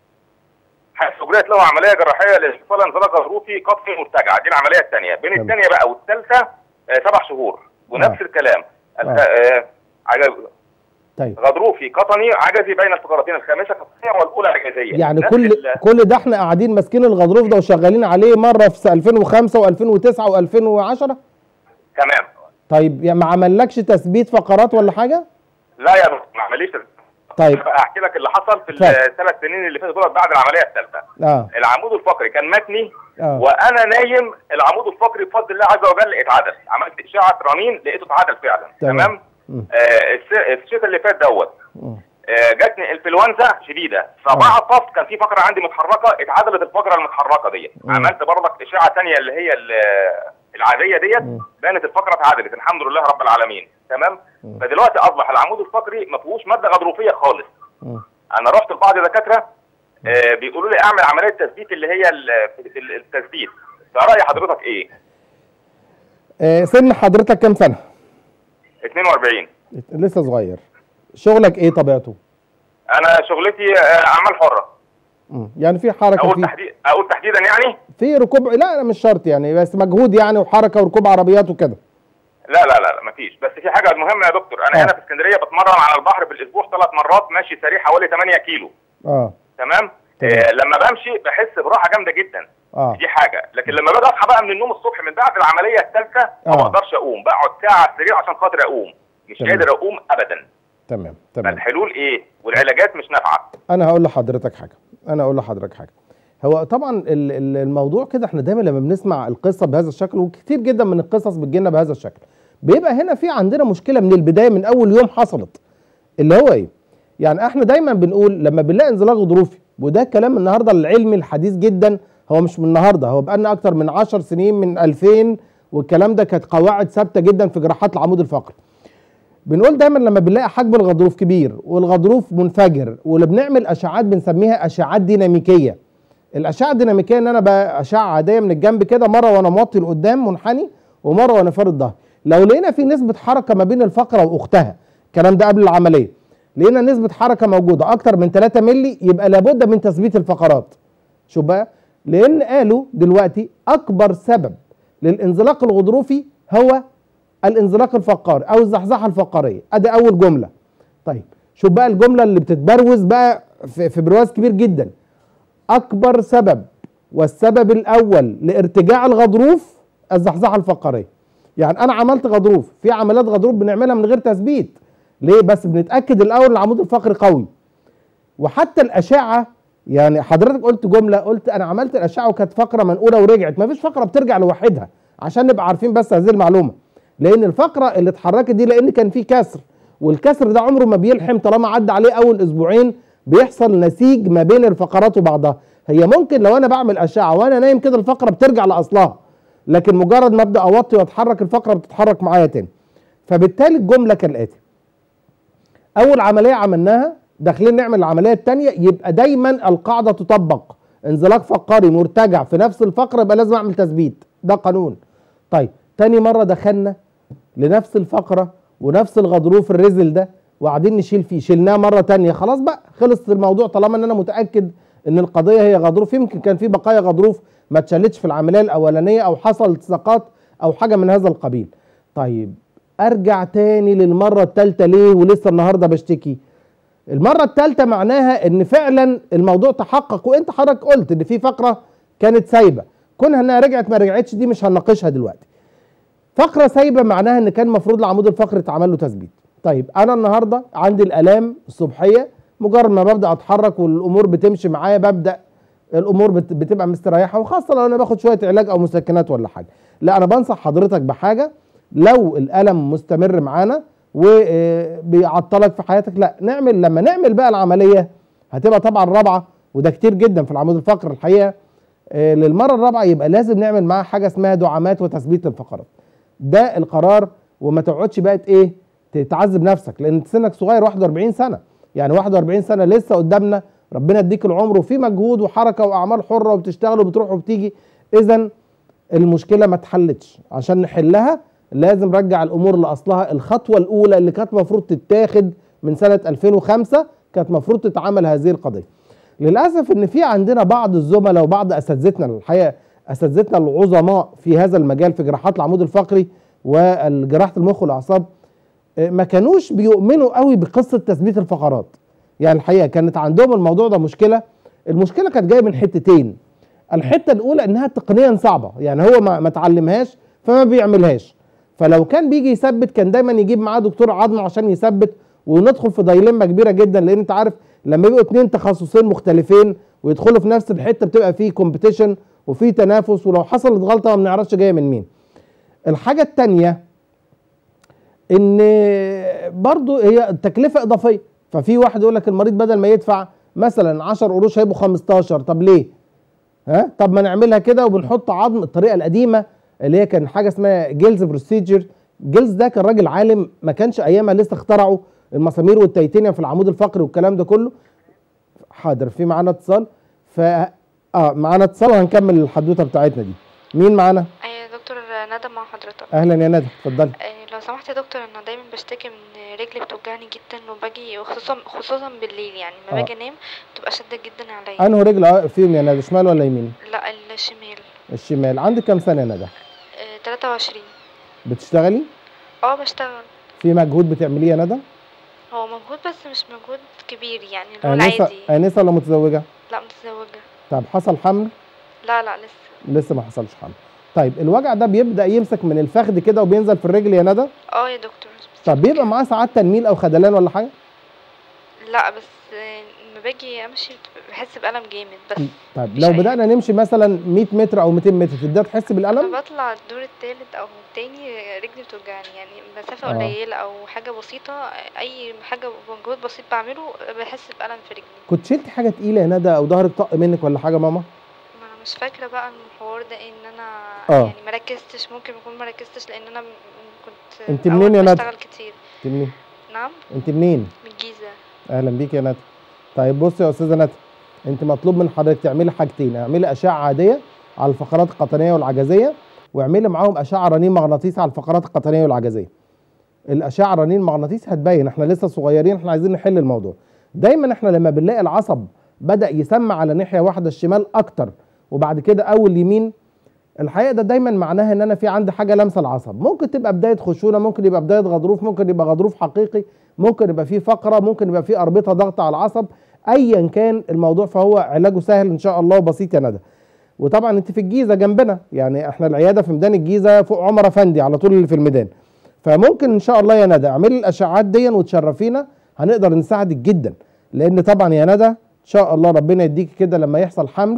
Speaker 5: حيث اجريت له عمليه جراحيه لاستئصال انزلاق غضروفي قطني مرتجع دي العمليه الثانيه بين
Speaker 1: تمام.
Speaker 5: الثانيه بقى والثالثه آه، سبع شهور ونفس
Speaker 1: آه.
Speaker 5: الكلام الخ-
Speaker 1: آه.
Speaker 5: آه، عجز-
Speaker 1: طيب
Speaker 5: غضروفي قطني عجزي بين الفقرتين الخامسه قطنيه والاولى عجزيه
Speaker 1: يعني
Speaker 5: نفس
Speaker 1: كل
Speaker 5: ال-
Speaker 1: كل ده احنا قاعدين ماسكين الغضروف ده وشغالين عليه مره في 2005 و2009 و2010
Speaker 5: تمام
Speaker 1: طيب يعني ما عملكش تثبيت فقرات ولا حاجه
Speaker 5: لا يا دكتور ما عمليش
Speaker 1: طيب
Speaker 5: بقى احكي لك اللي حصل في
Speaker 1: اتفضل.
Speaker 5: الثلاث سنين اللي فاتوا دول بعد العمليه الثالثه
Speaker 1: اه
Speaker 5: العمود الفقري كان متني
Speaker 1: اه
Speaker 5: وانا نايم العمود الفقري بفضل الله عز وجل اتعدل عملت اشعه رنين لقيته اتعدل فعلا
Speaker 1: تمام.
Speaker 5: تمام
Speaker 1: مم.
Speaker 5: آه الس- الشتاء اللي فات دوت
Speaker 1: مم.
Speaker 5: آه جاتني انفلونزا شديده فبعطس كان في فقره عندي متحركه اتعدلت الفقره المتحركه ديت
Speaker 1: مم.
Speaker 5: عملت برضك اشعه ثانيه اللي هي ال- العاديه ديت
Speaker 1: مم.
Speaker 5: بانت الفقره اتعدلت الحمد لله رب العالمين تمام
Speaker 1: مم.
Speaker 5: فدلوقتي اصبح العمود الفقري ما فيهوش ماده غضروفيه خالص
Speaker 1: مم.
Speaker 5: انا رحت لبعض الدكاتره آه بيقولوا لي اعمل عمليه تثبيت اللي هي ال- ال- التثبيت فراي حضرتك ايه
Speaker 1: آه سن حضرتك كام سنه
Speaker 5: 42
Speaker 1: لسه صغير شغلك ايه طبيعته
Speaker 5: انا شغلتي آه اعمال حره
Speaker 1: مم. يعني في حركه
Speaker 5: اقول
Speaker 1: في
Speaker 5: تحديد اقول تحديدا يعني
Speaker 1: في ركوب لا لا مش شرط يعني بس مجهود يعني وحركه وركوب عربيات وكده
Speaker 5: لا لا لا لا مفيش بس في حاجه مهمه يا دكتور انا
Speaker 1: آه.
Speaker 5: هنا في اسكندريه بتمرن على البحر في الاسبوع ثلاث مرات ماشي سريع حوالي 8 كيلو
Speaker 1: اه
Speaker 5: تمام
Speaker 1: تمام.
Speaker 5: آه لما بمشي بحس براحه جامده جدا
Speaker 1: اه
Speaker 5: دي حاجه لكن لما باجي اصحى بقى من النوم الصبح من بعد العمليه الثالثه ما
Speaker 1: آه.
Speaker 5: بقدرش اقوم بقعد ساعه على السرير عشان خاطر اقوم مش
Speaker 1: تمام.
Speaker 5: قادر اقوم ابدا
Speaker 1: تمام تمام
Speaker 5: فالحلول ايه والعلاجات مش نافعه
Speaker 1: انا هقول لحضرتك حاجه انا هقول لحضرتك حاجه هو طبعا ال- ال- الموضوع كده احنا دايما لما بنسمع القصه بهذا الشكل وكتير جدا من القصص بتجيلنا بهذا الشكل بيبقى هنا في عندنا مشكله من البدايه من اول يوم حصلت اللي هو ايه يعني احنا دايما بنقول لما بنلاقي انزلاق غضروفي وده كلام النهارده العلمي الحديث جدا هو مش من النهارده هو بقالنا اكتر من 10 سنين من 2000 والكلام ده كانت قواعد ثابته جدا في جراحات العمود الفقري بنقول دايما لما بنلاقي حجم الغضروف كبير والغضروف منفجر واللي بنعمل اشعات بنسميها اشعات ديناميكيه الاشعه الديناميكيه ان انا باشعه عاديه من الجنب كده مره وانا موطي لقدام منحني ومره وانا فارد ظهري لو لقينا في نسبه حركه ما بين الفقره واختها الكلام ده قبل العمليه لقينا نسبه حركه موجوده اكتر من 3 مللي يبقى لابد من تثبيت الفقرات شوف بقى لان قالوا دلوقتي اكبر سبب للانزلاق الغضروفي هو الانزلاق الفقاري او الزحزحه الفقاريه ادي اول جمله طيب شوف بقى الجمله اللي بتتبروز بقى في, في برواز كبير جدا اكبر سبب والسبب الاول لارتجاع الغضروف الزحزحه الفقريه يعني انا عملت غضروف في عمليات غضروف بنعملها من غير تثبيت ليه بس بنتاكد الاول العمود الفقري قوي وحتى الاشعه يعني حضرتك قلت جمله قلت انا عملت الاشعه وكانت فقره منقوله ورجعت ما فيش فقره بترجع لوحدها عشان نبقى عارفين بس هذه المعلومه لان الفقره اللي اتحركت دي لان كان في كسر والكسر ده عمره ما بيلحم طالما عدى عليه اول اسبوعين بيحصل نسيج ما بين الفقرات وبعضها هي ممكن لو انا بعمل اشعه وانا نايم كده الفقره بترجع لاصلها لكن مجرد ما ابدا اوطي واتحرك الفقره بتتحرك معايا تاني فبالتالي الجمله كالاتي اول عمليه عملناها داخلين نعمل العمليه الثانيه يبقى دايما القاعده تطبق انزلاق فقري مرتجع في نفس الفقره يبقى لازم اعمل تثبيت ده قانون طيب تاني مره دخلنا لنفس الفقره ونفس الغضروف الرزل ده وقاعدين نشيل فيه شلناه مره تانية خلاص بقى خلص الموضوع طالما ان انا متاكد ان القضيه هي غضروف يمكن كان في بقايا غضروف ما اتشالتش في العمليه الاولانيه او حصل التصاقات او حاجه من هذا القبيل طيب ارجع تاني للمره الثالثه ليه ولسه النهارده بشتكي المره الثالثه معناها ان فعلا الموضوع تحقق وانت حضرتك قلت ان في فقره كانت سايبه كونها انها رجعت ما رجعتش دي مش هنناقشها دلوقتي فقره سايبه معناها ان كان المفروض العمود الفقري اتعمل له تثبيت طيب انا النهارده عندي الالام الصبحيه مجرد ما ببدا اتحرك والامور بتمشي معايا ببدا الامور بت- بتبقى مستريحه وخاصه لو انا باخد شويه علاج او مسكنات ولا حاجه لا انا بنصح حضرتك بحاجه لو الالم مستمر معانا وبيعطلك في حياتك لا نعمل لما نعمل بقى العمليه هتبقى طبعا رابعه وده كتير جدا في العمود الفقري الحقيقه آه، للمره الرابعه يبقى لازم نعمل معاها حاجه اسمها دعامات وتثبيت الفقرات ده القرار وما تقعدش بقى ايه تتعذب نفسك لان سنك صغير 41 سنه يعني 41 سنه لسه قدامنا ربنا يديك العمر وفي مجهود وحركه واعمال حره وبتشتغل وبتروح وبتيجي اذا المشكله ما اتحلتش عشان نحلها لازم نرجع الامور لاصلها الخطوه الاولى اللي كانت المفروض تتاخد من سنه 2005 كانت المفروض تتعمل هذه القضيه للاسف ان في عندنا بعض الزملاء وبعض اساتذتنا الحقيقه اساتذتنا العظماء في هذا المجال في جراحات العمود الفقري وجراحه المخ والاعصاب آه، ما كانوش بيؤمنوا قوي بقصه تثبيت الفقرات يعني الحقيقه كانت عندهم الموضوع ده مشكله المشكله كانت جايه من حتتين الحته الاولى انها تقنيا صعبه يعني هو ما ما اتعلمهاش فما بيعملهاش فلو كان بيجي يثبت كان دايما يجيب معاه دكتور عظم عشان يثبت وندخل في دايلما كبيره جدا لان انت عارف لما يبقوا اتنين تخصصين مختلفين ويدخلوا في نفس الحته بتبقى فيه كومبيتيشن وفي تنافس ولو حصلت غلطه ما بنعرفش جايه من مين الحاجه الثانيه ان برضو هي تكلفه اضافيه ففي واحد يقول لك المريض بدل ما يدفع مثلا 10 قروش هيبقوا 15 طب ليه ها طب ما نعملها كده وبنحط عظم الطريقه القديمه اللي هي كان حاجه اسمها جيلز بروسيجر جيلز ده كان راجل عالم ما كانش ايامها لسه اخترعوا المسامير والتيتانيوم في العمود الفقري والكلام ده كله حاضر في معانا اتصال ف اه معانا اتصال وهنكمل الحدوته بتاعتنا دي مين معانا
Speaker 6: ايوه دكتور ندى مع حضرتك
Speaker 1: اهلا يا ندى اتفضلي
Speaker 6: آه، لو سمحت يا دكتور انا دايما بشتكي من رجلي بتوجعني جدا وباجي وخصوصا خصوصا بالليل يعني لما
Speaker 1: آه.
Speaker 6: باجي انام بتبقى شاده جدا عليا
Speaker 1: انه رجل آه، فيهم يا ندى شمال ولا يمين
Speaker 6: لا الشمال
Speaker 1: الشمال عندك كام سنه يا ندى
Speaker 6: آه، 23
Speaker 1: بتشتغلي
Speaker 6: اه بشتغل
Speaker 1: في مجهود بتعمليه يا ندى
Speaker 6: هو مجهود بس مش مجهود كبير يعني اللي هو
Speaker 1: انسه
Speaker 6: العادي
Speaker 1: انسه ولا متزوجه
Speaker 6: لا متزوجه
Speaker 1: طب حصل حمل
Speaker 6: لا لا لسه
Speaker 1: لسه ما حصلش حمل طيب الوجع ده بيبدا يمسك من الفخذ كده وبينزل في الرجل يا ندى
Speaker 6: اه يا دكتور
Speaker 1: طب بيبقى معاه ساعات تنميل او خدلان ولا حاجه
Speaker 6: لا بس آه، لما باجي امشي بت- بحس بألم جامد بس
Speaker 1: طيب
Speaker 6: مش
Speaker 1: لو
Speaker 6: عارف.
Speaker 1: بدانا نمشي مثلا 100 متر او 200 متر تبدا تحس بالالم
Speaker 6: لما بطلع الدور التالت او التاني رجلي بتوجعني يعني مسافة
Speaker 1: آه.
Speaker 6: قليلة او حاجة بسيطة اي حاجة مجهود بسيط بعمله بحس بألم في رجلي
Speaker 1: كنت شلت حاجه تقيله يا ندى او ظهرك طق منك ولا حاجه ماما
Speaker 6: ما مش فاكره بقى إن الحوار ده ان انا
Speaker 1: آه.
Speaker 6: يعني مركزتش ممكن يكون مركزتش لان انا م- م- كنت
Speaker 1: أنت
Speaker 6: الأول
Speaker 1: منين يا ندى؟
Speaker 6: بشتغل كتير
Speaker 1: انت منين
Speaker 6: نعم
Speaker 1: انت منين
Speaker 6: من الجيزه
Speaker 1: اهلا بيك يا ندى طيب بصي يا استاذه ندى انت مطلوب من حضرتك تعملي حاجتين اعملي اشعه عاديه على الفقرات القطنيه والعجزيه واعملي معاهم اشعه رنين مغناطيسي على الفقرات القطنيه والعجزيه الاشعه رنين مغناطيسي هتبين احنا لسه صغيرين احنا عايزين نحل الموضوع دايما احنا لما بنلاقي العصب بدا يسمع على ناحيه واحده الشمال اكتر وبعد كده اول اليمين الحقيقه ده دايما معناها ان انا في عندي حاجه لامسه العصب ممكن تبقى بدايه خشونه ممكن يبقى بدايه غضروف ممكن يبقى غضروف حقيقي ممكن يبقى فيه فقره ممكن يبقى فيه اربطه ضغط على العصب ايا كان الموضوع فهو علاجه سهل ان شاء الله وبسيط يا ندى وطبعا انت في الجيزه جنبنا يعني احنا العياده في ميدان الجيزه فوق عمر افندي على طول اللي في الميدان فممكن ان شاء الله يا ندى اعملي الاشعاعات دي وتشرفينا هنقدر نساعدك جدا لان طبعا يا ندى ان شاء الله ربنا يديكي كده لما يحصل حمل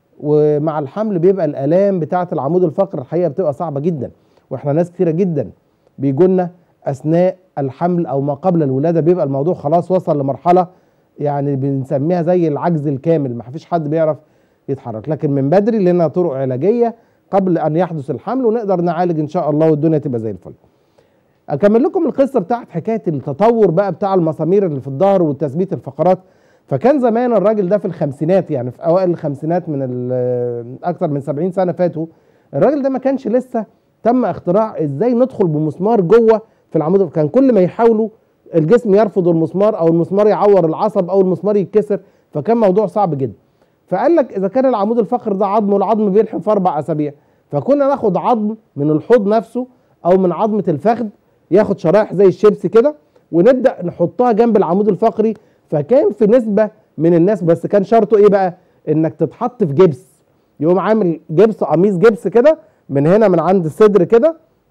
Speaker 1: ومع الحمل بيبقى الالام بتاعه العمود الفقري الحقيقه بتبقى صعبه جدا واحنا ناس كتيره جدا بيجولنا اثناء الحمل او ما قبل الولاده بيبقى الموضوع خلاص وصل لمرحله يعني بنسميها زي العجز الكامل ما فيش حد بيعرف يتحرك لكن من بدري لنا طرق علاجيه قبل ان يحدث الحمل ونقدر نعالج ان شاء الله والدنيا تبقى زي الفل اكمل لكم القصه بتاعت حكايه التطور بقى بتاع المسامير اللي في الظهر وتثبيت الفقرات فكان زمان الراجل ده في الخمسينات يعني في اوائل الخمسينات من ال- اكثر من 70 سنه فاتوا الراجل ده ما كانش لسه تم اختراع ازاي ندخل بمسمار جوه في العمود كان كل ما يحاولوا الجسم يرفض المسمار او المسمار يعور العصب او المسمار يتكسر فكان موضوع صعب جدا فقال لك اذا كان العمود الفقري ده عظم والعظم بيلحم في اربع اسابيع فكنا ناخد عظم من الحوض نفسه او من عظمه الفخذ ياخد شرايح زي الشيبس كده ونبدا نحطها جنب العمود الفقري فكان في نسبه من الناس بس كان شرطه ايه بقى انك تتحط في جبس يقوم عامل جبس قميص جبس كده من هنا من عند الصدر كده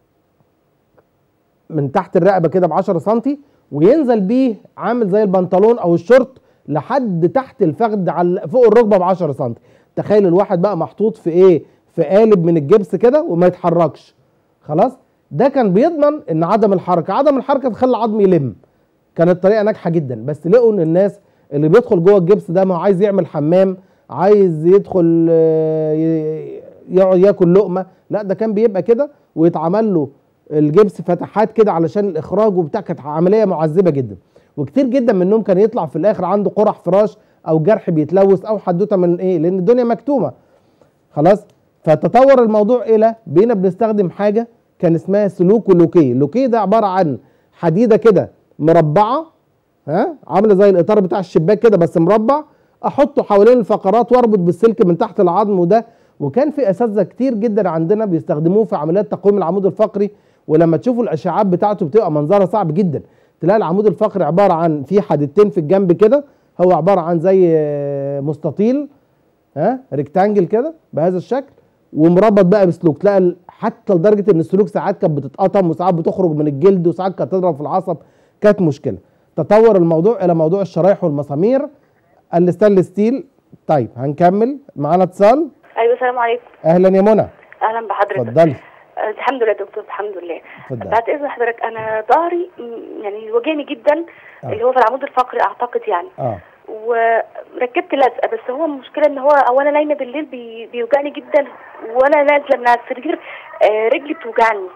Speaker 1: من تحت الرقبه كده ب 10 سم وينزل بيه عامل زي البنطلون او الشورت لحد تحت الفخذ على فوق الركبه ب 10 سم تخيل الواحد بقى محطوط في ايه في قالب من الجبس كده وما يتحركش خلاص ده كان بيضمن ان عدم الحركه عدم الحركه تخلي العظم يلم كانت طريقه ناجحه جدا بس لقوا ان الناس اللي بيدخل جوه الجبس ده ما هو عايز يعمل حمام عايز يدخل آه، ي- يقعد ياكل لقمه لا ده كان بيبقى كده ويتعمل له الجبس فتحات كده علشان الاخراج وبتاع كانت عمليه معذبه جدا وكتير جدا منهم كان يطلع في الاخر عنده قرح فراش او جرح بيتلوث او حدوته من ايه لان الدنيا مكتومه خلاص فتطور الموضوع الى بقينا بنستخدم حاجه كان اسمها سلوك ولوكي اللوكي ده عباره عن حديده كده مربعه ها عامله زي الاطار بتاع الشباك كده بس مربع احطه حوالين الفقرات واربط بالسلك من تحت العظم وده وكان في اساتذه كتير جدا عندنا بيستخدموه في عمليات تقويم العمود الفقري ولما تشوفوا الاشعاعات بتاعته بتبقى منظرها صعب جدا تلاقي العمود الفقري عباره عن في حديدتين في الجنب كده هو عباره عن زي آه، مستطيل ها ريكتانجل كده بهذا الشكل ومربط بقى بسلوك تلاقي ال- حتى لدرجه ان السلوك ساعات كانت بتتقطم وساعات بتخرج من الجلد وساعات كانت تضرب في العصب كانت مشكله تطور الموضوع الى موضوع الشرايح والمسامير الستانلس ستيل طيب هنكمل معانا اتصال
Speaker 7: ايوه السلام عليكم
Speaker 1: اهلا يا منى
Speaker 7: اهلا بحضرتك
Speaker 1: اتفضلي
Speaker 7: آه، الحمد لله يا دكتور الحمد لله
Speaker 1: اتفضلي
Speaker 7: بعد اذن حضرتك انا ظهري م، يعني وجعني جدا
Speaker 1: آه.
Speaker 7: اللي هو في العمود الفقري اعتقد يعني
Speaker 1: اه
Speaker 7: وركبت لزقه بس هو المشكله ان هو وانا نايمه بالليل بي بيوجعني جدا وانا نازله من على السرير آه، رجلي بتوجعني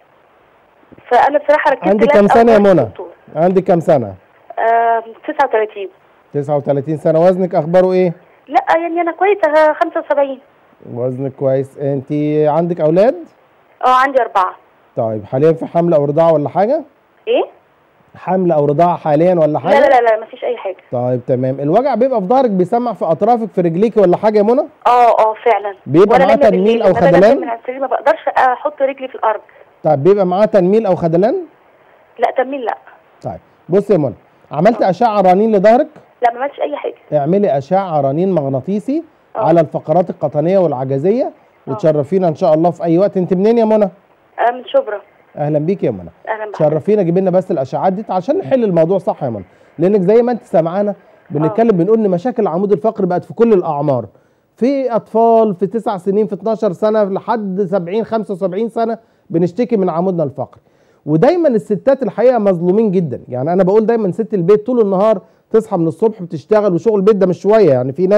Speaker 7: فانا بصراحه ركبت
Speaker 1: عندك
Speaker 7: لزقة
Speaker 1: كام سنه يا
Speaker 7: ورحت
Speaker 1: منى
Speaker 7: للدكتور.
Speaker 1: عندك كام سنه
Speaker 7: آه 39
Speaker 1: 39 سنه وزنك اخباره ايه
Speaker 7: لا يعني انا كويسه 75
Speaker 1: وزنك كويس انت عندك اولاد
Speaker 7: اه عندي اربعه
Speaker 1: طيب حاليا في حمل او رضاعه ولا حاجه
Speaker 7: ايه
Speaker 1: حمل او رضاعه حاليا ولا حاجه
Speaker 7: لا لا لا لا مفيش اي حاجه
Speaker 1: طيب تمام الوجع بيبقى في ظهرك بيسمع في اطرافك في رجليكي ولا حاجه يا منى
Speaker 7: اه اه فعلا
Speaker 1: بيبقى
Speaker 7: وأنا
Speaker 1: معاه
Speaker 7: نايمة
Speaker 1: تنميل
Speaker 7: بالليل،
Speaker 1: أو
Speaker 7: لما باجي
Speaker 1: خدلان؟
Speaker 7: أنام من على السرير ما بقدرش احط رجلي في الارض
Speaker 1: طيب بيبقى معاه تنميل او خدلان
Speaker 7: لا تنميل لا
Speaker 1: طيب بص يا منى عملت اشعه رنين لظهرك
Speaker 7: لا ما عملتش اي حاجه
Speaker 1: اعملي اشعه رنين مغناطيسي
Speaker 7: آه.
Speaker 1: على الفقرات القطنيه والعجزيه وتشرفينا ان شاء الله في اي وقت انت منين يا منى
Speaker 7: انا من شبرا
Speaker 1: اهلا بيك يا منى
Speaker 7: اهلا بحضرتك
Speaker 1: شرفينا جيب لنا بس الاشعاعات دي عشان نحل الموضوع صح يا منى لانك زي ما انت سامعانا بنتكلم بنقول ان مشاكل العمود الفقري بقت في كل الاعمار في اطفال في 9 سنين في 12 سنه لحد 70 75 سنه بنشتكي من عمودنا الفقري ودايما الستات الحقيقه مظلومين جدا يعني انا بقول دايما ست البيت طول النهار تصحى من الصبح بتشتغل وشغل البيت ده مش شويه يعني في ناس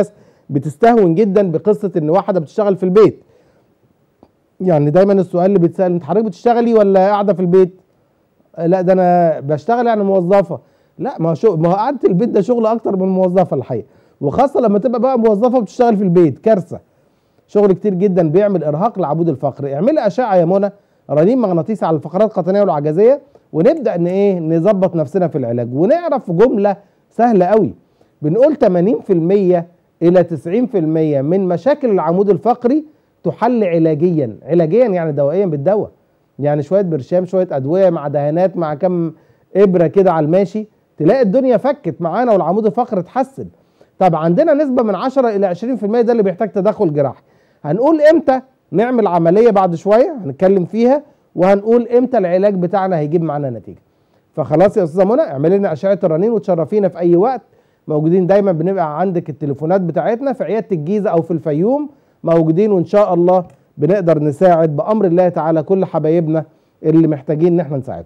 Speaker 1: بتستهون جدا بقصه ان واحده بتشتغل في البيت يعني دايما السؤال اللي بيتسال انت حضرتك بتشتغلي ولا قاعده في البيت آه، لا ده انا بشتغل يعني موظفه لا ما هو شغل ما هو قعده البيت ده شغل اكتر من موظفه الحقيقه وخاصه لما تبقى بقى موظفه بتشتغل في البيت كارثه شغل كتير جدا بيعمل ارهاق للعمود الفقري اعملي اشعه يا منى رنين مغناطيسي على الفقرات القطنيه والعجزيه ونبدا ان ايه نظبط نفسنا في العلاج ونعرف جمله سهله قوي بنقول 80% الى 90% من مشاكل العمود الفقري تحل علاجيا علاجيا يعني دوائيا بالدواء يعني شويه برشام شويه ادويه مع دهانات مع كم ابره كده على الماشي تلاقي الدنيا فكت معانا والعمود الفقري اتحسن طب عندنا نسبه من 10 الى 20% ده اللي بيحتاج تدخل جراحي هنقول امتى نعمل عمليه بعد شويه هنتكلم فيها وهنقول امتى العلاج بتاعنا هيجيب معانا نتيجه فخلاص يا استاذه منى اعملي لنا اشعه الرنين وتشرفينا في اي وقت موجودين دايما بنبقى عندك التليفونات بتاعتنا في عياده الجيزه او في الفيوم موجودين وان شاء الله بنقدر نساعد بامر الله تعالى كل حبايبنا اللي محتاجين ان احنا نساعدهم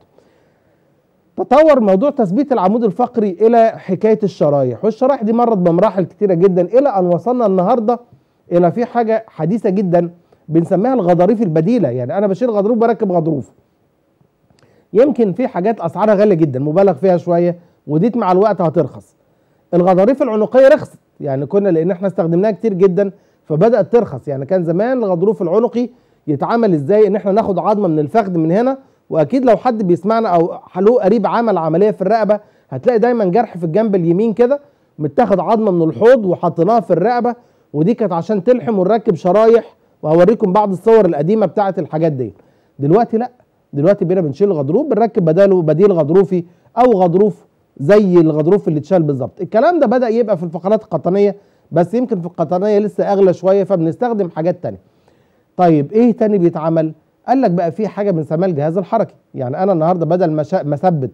Speaker 1: تطور موضوع تثبيت العمود الفقري الى حكايه الشرايح والشرايح دي مرت بمراحل كتيره جدا الى ان وصلنا النهارده الى في حاجه حديثه جدا بنسميها الغضاريف البديله يعني انا بشيل غضروف بركب غضروف يمكن في حاجات اسعارها غاليه جدا مبالغ فيها شويه وديت مع الوقت هترخص الغضاريف العنقيه رخصت يعني كنا لان احنا استخدمناها كتير جدا فبدات ترخص يعني كان زمان الغضروف العنقي يتعمل ازاي ان احنا ناخد عظمه من الفخذ من هنا واكيد لو حد بيسمعنا او له قريب عمل عمليه في الرقبه هتلاقي دايما جرح في الجنب اليمين كده متاخد عظمه من الحوض وحطيناها في الرقبه ودي كانت عشان تلحم ونركب شرايح وهوريكم بعض الصور القديمه بتاعه الحاجات دي دلوقتي لا دلوقتي بقينا بنشيل غضروف بنركب بداله بديل غضروفي او غضروف زي الغضروف اللي اتشال بالظبط الكلام ده بدا يبقى في الفقرات القطنيه بس يمكن في القطنيه لسه اغلى شويه فبنستخدم حاجات تانية طيب ايه تاني بيتعمل قال لك بقى في حاجه بنسميها الجهاز الحركي يعني انا النهارده بدل ما شا- ما اثبت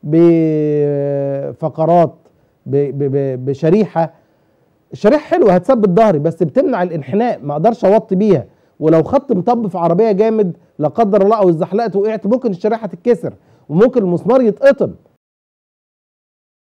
Speaker 1: بفقرات ب- ب- ب- بشريحه الشريحه حلوه هتثبت ظهري بس بتمنع الانحناء ما اقدرش اوطي بيها ولو خط مطب في عربيه جامد لا قدر الله او اتزحلقت وقعت ممكن الشريحه تتكسر وممكن المسمار يتقطم